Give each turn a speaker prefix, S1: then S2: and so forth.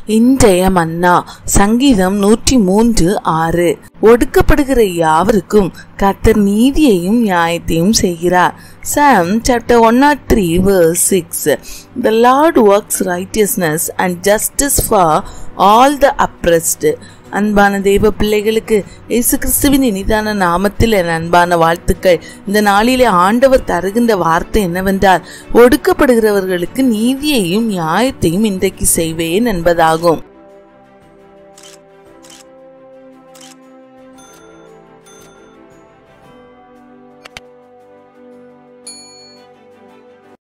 S1: இன்றைய மன்னா சங்கீதம் நூற்றி மூன்று ஆறு ஒடுக்கப்படுகிற யாவருக்கும் கர்த்தர் நீதியையும் நியாயத்தையும் செய்கிறார் psalm chapter one naught three verse six the lord works righteousness and justice for all the oppressed அன்பான தெய்வ பிள்ளைகளுக்கு இயேசு கிறிஸ்துவின் இனிதான நாமத்தில் என் அன்பான வாழ்த்துக்கள் இந்த நாளிலே ஆண்டவர் தருகின்ற வார்த்தை என்னவென்றால் ஒடுக்கப்படுகிறவர்களுக்கு நீதியையும் நியாயத்தையும் இன்றைக்கு செய்வேன் என்பதாகும்